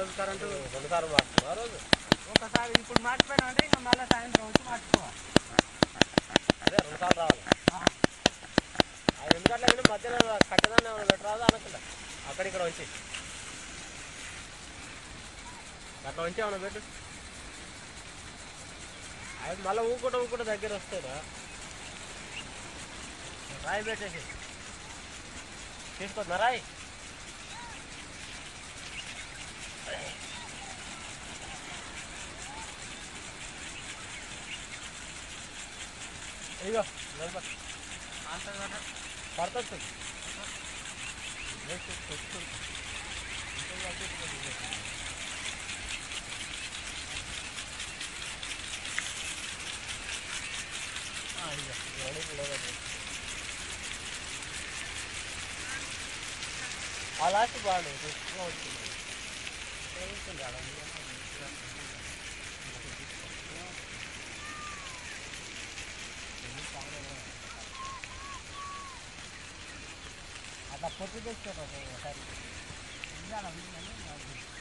రోజు కరెంటు రెండు సార్లు మార్చుకున్నా రోజు ఒకసారి ఇప్పుడు మార్చిపోయినా అంటే ఇంకా మళ్ళీ సాయంత్రం వచ్చి మార్చుకోవాలి అదే రెండు సార్లు రావాలి అది ఎందుకంటే కానీ మధ్యలో కట్టదాన్ని ఏమైనా పెట్టరాదు అనుకుంటా అక్కడ ఇక్కడ వచ్చి అట్లా వచ్చి ఏమైనా పెట్టు అది మళ్ళీ ఊకుంట ఊకుంట దగ్గర వస్తాయిరా రాయి పెట్టేసి తీసుకొస్తున్నా రాయి ఇదిగో నిలబడు. పడుతుంది ఆ లాస్ట్ బాగుంది ఎక్కువ వచ్చింది ఏముంటుంది ఆడ? అట్లా పొట్టు తెచ్చారు ఒకసారి